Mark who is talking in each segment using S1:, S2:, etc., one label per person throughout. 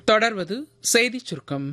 S1: தொடர்வது செய்திச் சுருக்கம்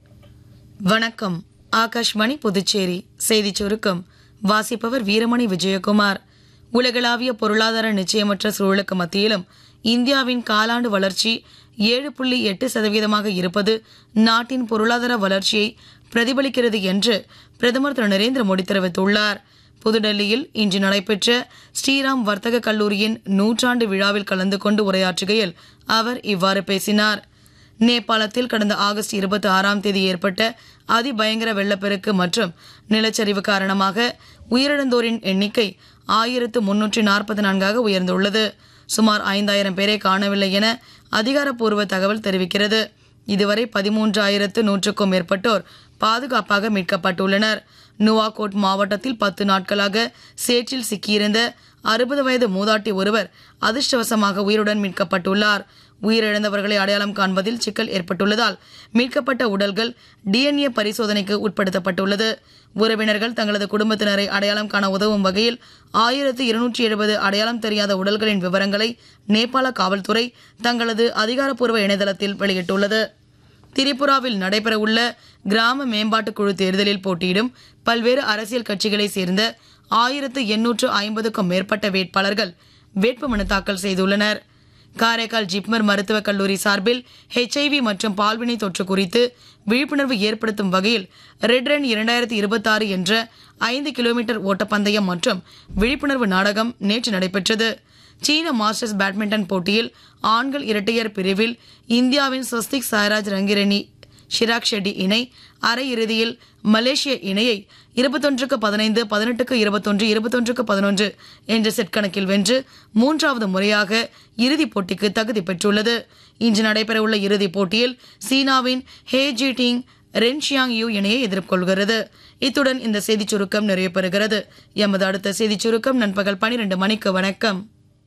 S2: வணக்கம் ஆகாஷ்வாணி புதுச்சேரி செய்திச் சுருக்கம் வாசிப்பவர் வீரமணி விஜயகுமார் உலகளாவிய பொருளாதார நிச்சயமற்ற சூழலுக்கு மத்தியிலும் இந்தியாவின் காலாண்டு வளர்ச்சி ஏழு புள்ளி எட்டு சதவீதமாக இருப்பது நாட்டின் பொருளாதார வளர்ச்சியை பிரதிபலிக்கிறது என்று பிரதமர் திரு நரேந்திர மோடி தெரிவித்துள்ளார் புதுடெல்லியில் இன்று நடைபெற்ற ஸ்ரீராம் வர்த்தக கல்லூரியின் நூற்றாண்டு விழாவில் கலந்து கொண்டு உரையாற்றுகையில் அவர் இவ்வாறு பேசினார் நேபாளத்தில் கடந்த ஆகஸ்ட் இருபத்தி ஆறாம் தேதி ஏற்பட்ட அதிபயங்கர வெள்ளப்பெருக்கு மற்றும் நிலச்சரிவு காரணமாக உயிரிழந்தோரின் எண்ணிக்கை ஆயிரத்து முன்னூற்றி நாற்பத்தி நான்காக உயர்ந்துள்ளது சுமார் ஐந்தாயிரம் பேரை காணவில்லை என அதிகாரப்பூர்வ தகவல் தெரிவிக்கிறது இதுவரை பதிமூன்றாயிரத்து நூற்றுக்கும் மேற்பட்டோர் பாதுகாப்பாக மீட்கப்பட்டுள்ளனர் நுவாகோட் மாவட்டத்தில் பத்து நாட்களாக சேற்றில் சிக்கியிருந்த அறுபது வயது மூதாட்டி ஒருவர் அதிர்ஷ்டவசமாக உயிருடன் மீட்கப்பட்டுள்ளார் உயிரிழந்தவர்களை அடையாளம் காண்பதில் சிக்கல் ஏற்பட்டுள்ளதால் மீட்கப்பட்ட உடல்கள் டிஎன்ஏ பரிசோதனைக்கு உட்படுத்தப்பட்டுள்ளது உறவினர்கள் தங்களது குடும்பத்தினரை அடையாளம் காண உதவும் வகையில் ஆயிரத்து இருநூற்றி எழுபது அடையாளம் தெரியாத உடல்களின் விவரங்களை நேபாள காவல்துறை தங்களது அதிகாரப்பூர்வ இணையதளத்தில் வெளியிட்டுள்ளது திரிபுராவில் நடைபெறவுள்ள கிராம மேம்பாட்டுக் குழு தேர்தலில் போட்டியிடும் பல்வேறு அரசியல் கட்சிகளைச் சேர்ந்த ஆயிரத்து எண்ணூற்று ஐம்பதுக்கும் மேற்பட்ட வேட்பாளர்கள் வேட்புமனு தாக்கல் செய்துள்ளனர் காரைக்கால் ஜிப்மர் மருத்துவக் கல்லூரி சார்பில் ஹெச்ஐவி மற்றும் பால்வினை தொற்று குறித்து விழிப்புணர்வு ஏற்படுத்தும் வகையில் ரெட் ரன் இரண்டாயிரத்தி இருபத்தாறு என்ற ஐந்து கிலோமீட்டர் ஓட்டப்பந்தயம் மற்றும் விழிப்புணர்வு நாடகம் நேற்று நடைபெற்றது சீன மாஸ்டர்ஸ் பேட்மிண்டன் போட்டியில் ஆண்கள் இரட்டையர் பிரிவில் இந்தியாவின் ஸ்வஸ்திக் சாய்ராஜ் ரங்கிரணி ஷிராக் ஷெட்டி இணை அரையிறுதியில் மலேசிய இணையை இருபத்தொன்றுக்கு பதினைந்து பதினெட்டுக்கு இருபத்தொன்று இருபத்தொன்றுக்கு பதினொன்று என்ற செட் கணக்கில் வென்று மூன்றாவது முறையாக இறுதிப் போட்டிக்கு தகுதி பெற்றுள்ளது இன்று நடைபெறவுள்ள இறுதிப் போட்டியில் சீனாவின் ஹே ஜி டிங் ரென்ஷியாங் யூ இணையை எதிர்கொள்கிறது இத்துடன் இந்த செய்திச் சுருக்கம் நிறைவு பெறுகிறது எமது அடுத்த செய்திச் சுருக்கம் நண்பகல் பனிரெண்டு மணிக்கு வணக்கம்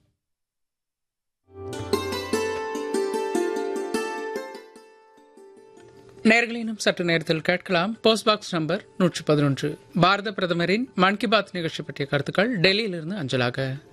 S1: நேர்களினும் சற்று நேரத்தில் கேட்கலாம் போஸ்ட் பாக்ஸ் நம்பர் நூற்று பதினொன்று பாரத பிரதமரின் மன் கி பாத் நிகழ்ச்சி பற்றிய கருத்துக்கள் டெல்லியிலிருந்து அஞ்சலாக